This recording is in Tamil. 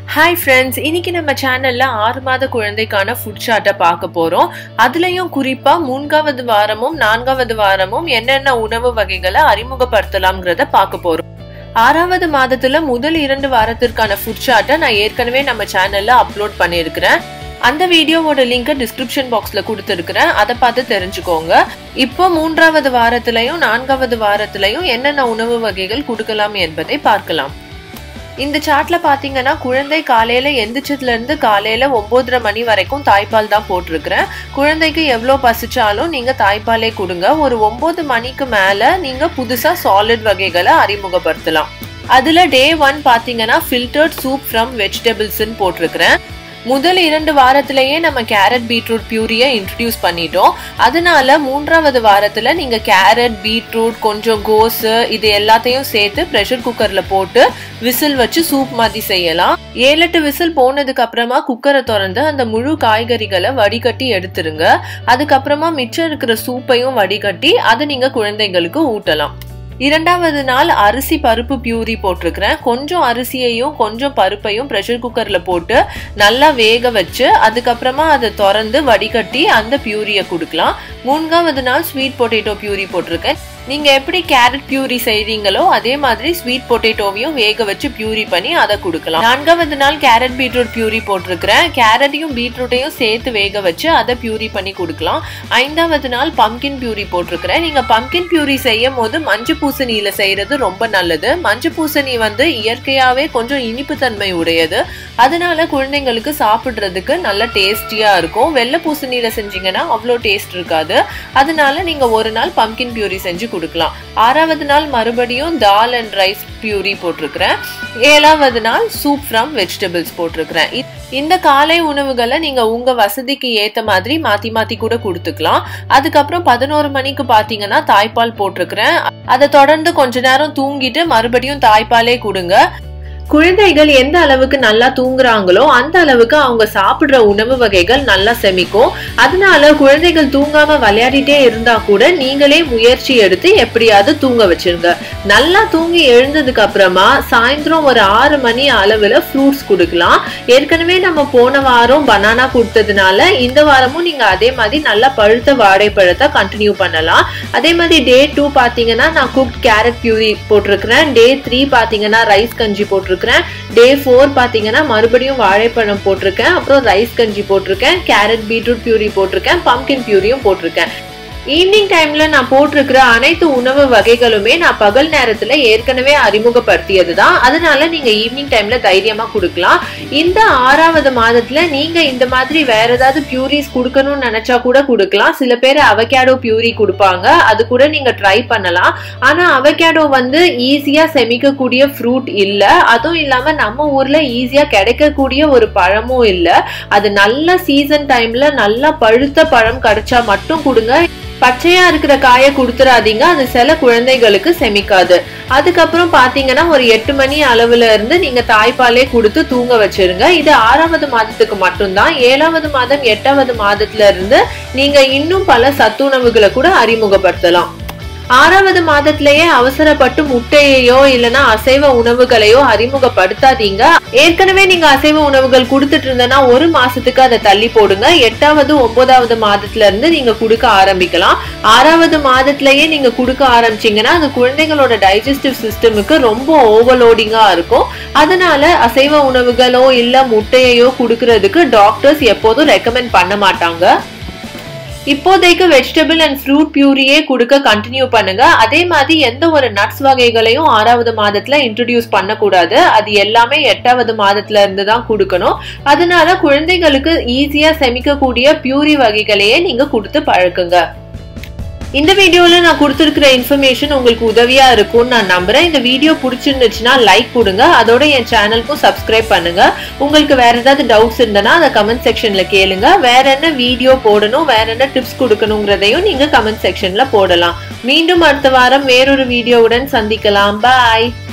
ஹாய் ஃப்ரெண்ட்ஸ் இன்னைக்கு நம்ம சேனல்ல ஆறு மாத குழந்தைக்கான ஃபுட் சார்ட்டை பார்க்க போறோம் அதுலயும் குறிப்பா மூன்றாவது வாரமும் நான்காவது வாரமும் என்னென்ன உணவு வகைகளை அறிமுகப்படுத்தலாம்ங்கிறத பார்க்க போறோம் ஆறாவது மாதத்துல முதல் இரண்டு வாரத்திற்கான ஃபுட் சார்ட்டை நான் ஏற்கனவே நம்ம சேனல்ல அப்லோட் பண்ணியிருக்கிறேன் அந்த வீடியோவோட லிங்கை டிஸ்கிரிப்ஷன் பாக்ஸ்ல கொடுத்துருக்கிறேன் அதை பார்த்து தெரிஞ்சுக்கோங்க இப்போ மூன்றாவது வாரத்திலையும் நான்காவது வாரத்திலையும் என்னென்ன உணவு வகைகள் கொடுக்கலாம் என்பதை பார்க்கலாம் இந்த சார்ட்ல பாத்தீங்கன்னா குழந்தை காலையில எந்திரிச்சதுல இருந்து காலையில ஒன்பதரை மணி வரைக்கும் தாய்ப்பால் தான் போட்டிருக்கிறேன் குழந்தைக்கு எவ்வளோ பசிச்சாலும் நீங்க தாய்ப்பாலே கொடுங்க ஒரு ஒன்பது மணிக்கு மேல நீங்க புதுசா சாலிட் வகைகளை அறிமுகப்படுத்தலாம் அதுல டே ஒன் பாத்தீங்கன்னா ஃபில்டர்ட் சூப் ஃப்ரம் வெஜிடபிள்ஸ்ன்னு போட்டிருக்கிறேன் முதல் இரண்டு வாரத்திலேயே நம்ம கேரட் பீட்ரூட் பியூரியை இன்ட்ரடியூஸ் பண்ணிட்டோம் அதனால மூன்றாவது வாரத்துல நீங்க கேரட் பீட்ரூட் கொஞ்சம் கோஸு இது எல்லாத்தையும் சேர்த்து ப்ரெஷர் குக்கர்ல போட்டு விசில் வச்சு சூப் மாதிரி செய்யலாம் ஏழு எட்டு விசில் போனதுக்கு அப்புறமா குக்கரை திறந்து அந்த முழு காய்கறிகளை வடிகட்டி எடுத்துருங்க அதுக்கப்புறமா மிச்சம் இருக்கிற சூப்பையும் வடிகட்டி அதை நீங்க குழந்தைங்களுக்கு ஊட்டலாம் இரண்டாவது நாள் அரிசி பருப்பு பியூரி போட்டிருக்கிறேன் கொஞ்சம் அரிசியையும் கொஞ்சம் பருப்பையும் ப்ரெஷர் குக்கர்ல போட்டு நல்லா வேக வச்சு அதுக்கப்புறமா அதை திறந்து வடிகட்டி அந்த பியூரியை கொடுக்கலாம் மூன்றாவது நாள் ஸ்வீட் பொட்டேட்டோ பியூரி போட்டிருக்கேன் நீங்க எப்படி கேரட் பியூரி செய்றீங்களோ அதே மாதிரி ஸ்வீட் பொட்டேட்டோவையும் வேக வச்சு பியூரி பண்ணி அதை கொடுக்கலாம் நான்காவது நாள் கேரட் பீட்ரூட் பியூரி போட்டிருக்கிறேன் கேரட்டையும் பீட்ரூட்டையும் சேர்த்து வேக வச்சு அதை பியூரி பண்ணி கொடுக்கலாம் ஐந்தாவது நாள் பம்கின் பியூரி போட்டிருக்கிறேன் நீங்க பம்கின் பியூரி செய்யும் போது மஞ்சள் பூசணியில செய்யறது ரொம்ப நல்லது மஞ்சள் பூசணி வந்து இயற்கையாவே கொஞ்சம் இனிப்பு தன்மை உடையது அதனால குழந்தைங்களுக்கு சாப்பிடுறதுக்கு நல்ல டேஸ்டியா இருக்கும் வெள்ளை பூசணியில செஞ்சீங்கன்னா அவ்வளோ டேஸ்ட் இருக்காது அதனால நீங்க ஒரு நாள் பம்கின் பியூரி செஞ்சு கொடுக்கலாம் ஆறாவது நாள் மறுபடியும் தால் அண்ட் ரைஸ் பியூரி போட்டிருக்கிறேன் ஏழாவது நாள் சூப் ஃப்ரம் வெஜிடபிள்ஸ் போட்டிருக்கிறேன் இந்த காலை உணவுகளை நீங்க உங்க வசதிக்கு ஏத்த மாதிரி மாத்தி மாத்தி கூட கொடுத்துக்கலாம் அதுக்கப்புறம் பதினோரு மணிக்கு பாத்தீங்கன்னா தாய்ப்பால் போட்டிருக்கிறேன் அதை தொடர்ந்து கொஞ்ச நேரம் தூங்கிட்டு மறுபடியும் தாய்ப்பாலே கொடுங்க குழந்தைகள் எந்த அளவுக்கு நல்லா தூங்குறாங்களோ அந்த அளவுக்கு அவங்க சாப்பிடுற உணவு வகைகள் நல்லா செமிக்கும் அதனால குழந்தைகள் தூங்காம விளையாடிட்டே இருந்தா கூட நீங்களே முயற்சி எடுத்து எப்படியாவது தூங்க வச்சிருங்க நல்லா தூங்கி எழுந்ததுக்கு அப்புறமா சாயந்தரம் ஒரு ஆறு மணி அளவுல ஃப்ரூட்ஸ் கொடுக்கலாம் ஏற்கனவே நம்ம போன வாரம் பனானா கொடுத்ததுனால இந்த வாரமும் நீங்க அதே மாதிரி நல்லா பழுத்த வாழைப்பழத்தை கண்டினியூ பண்ணலாம் அதே மாதிரி டே டூ பாத்தீங்கன்னா நான் குக்ட் கேரட் பியூரி போட்டிருக்கிறேன் டே த்ரீ பாத்தீங்கன்னா ரைஸ் கஞ்சி போட்டிருக்கேன் போட்டிருக்கிறேன் டே ஃபோர் பார்த்தீங்கன்னா மறுபடியும் வாழைப்பழம் போட்டிருக்கேன் அப்புறம் ரைஸ் கஞ்சி போட்டிருக்கேன் கேரட் பீட்ரூட் பியூரி போட்டிருக்கேன் பம்கின் பியூரியும் போட்டிருக்கேன் ஈவினிங் டைம்ல நான் போட்டிருக்கிற அனைத்து உணவு வகைகளுமே நான் பகல் நேரத்துல ஏற்கனவே அறிமுகப்படுத்தியது தான் அதனால நீங்க ஈவினிங் டைம்ல தைரியமா கொடுக்கலாம் இந்த ஆறாவது மாதத்துல நீங்க இந்த மாதிரி வேற ஏதாவது பியூரிஸ் கொடுக்கணும்னு நினைச்சா கூட கொடுக்கலாம் சில பேர் அவகேடோ பியூரி கொடுப்பாங்க அது கூட நீங்க ட்ரை பண்ணலாம் ஆனா அவகேடோ வந்து ஈஸியா செமிக்கக்கூடிய ஃப்ரூட் இல்ல அதுவும் இல்லாம நம்ம ஊர்ல ஈஸியா கிடைக்கக்கூடிய ஒரு பழமும் இல்ல அது நல்ல சீசன் டைம்ல நல்லா பழுத்த பழம் கிடைச்சா மட்டும் கொடுங்க பச்சையா இருக்கிற காயை கொடுத்துறாதீங்க அது சில குழந்தைகளுக்கு செமிக்காது அதுக்கப்புறம் பாத்தீங்கன்னா ஒரு எட்டு மணி அளவுல இருந்து நீங்க தாய்ப்பாலே கொடுத்து தூங்க வச்சிருங்க இது ஆறாவது மாதத்துக்கு மட்டும்தான் ஏழாவது மாதம் எட்டாவது மாதத்துல இருந்து நீங்க இன்னும் பல சத்துணவுகளை கூட அறிமுகப்படுத்தலாம் ஆறாவது மாதத்திலேயே அவசரப்பட்டு முட்டையையோ இல்லனா அசைவ உணவுகளையோ அறிமுகப்படுத்தாதீங்க ஏற்கனவே நீங்க அசைவ உணவுகள் கொடுத்துட்டு இருந்தனா ஒரு மாசத்துக்கு அதை தள்ளி போடுங்க எட்டாவது ஒன்பதாவது மாதத்துல இருந்து நீங்க கொடுக்க ஆரம்பிக்கலாம் ஆறாவது மாதத்திலேயே நீங்க கொடுக்க ஆரம்பிச்சீங்கன்னா அது குழந்தைகளோட டைஜஸ்டிவ் சிஸ்டமுக்கு ரொம்ப ஓவர்லோடிங்கா இருக்கும் அதனால அசைவ உணவுகளோ இல்ல முட்டையையோ கொடுக்கறதுக்கு டாக்டர்ஸ் எப்போதும் ரெக்கமெண்ட் பண்ண மாட்டாங்க இப்போதைக்கு வெஜிடபிள் அண்ட் ஃப்ரூட் பியூரியே கொடுக்க கண்டினியூ பண்ணுங்க அதே மாதிரி எந்த ஒரு நட்ஸ் வகைகளையும் ஆறாவது மாதத்துல இன்ட்ரடியூஸ் பண்ணக்கூடாது அது எல்லாமே எட்டாவது மாதத்துல இருந்து தான் கொடுக்கணும் அதனால குழந்தைகளுக்கு ஈஸியா செமிக்கக்கூடிய பியூரி வகைகளையே நீங்க கொடுத்து பழக்குங்க இந்த வீடியோல நான் கொடுத்துருக்கிற இன்ஃபர்மேஷன் உங்களுக்கு உதவியா இருக்கும்னு நான் நம்புறேன் இந்த வீடியோ பிடிச்சிருந்துச்சுன்னா லைக் கொடுங்க அதோட என் சேனலுக்கும் சப்ஸ்கிரைப் பண்ணுங்க உங்களுக்கு வேற ஏதாவது டவுட்ஸ் இருந்தனா அதை கமெண்ட் செக்ஷன்ல கேளுங்க வேற என்ன வீடியோ போடணும் வேற என்ன டிப்ஸ் கொடுக்கணுங்கிறதையும் நீங்க கமெண்ட் செக்ஷன்ல போடலாம் மீண்டும் அடுத்த வாரம் வேறொரு வீடியோவுடன் சந்திக்கலாம் பாய்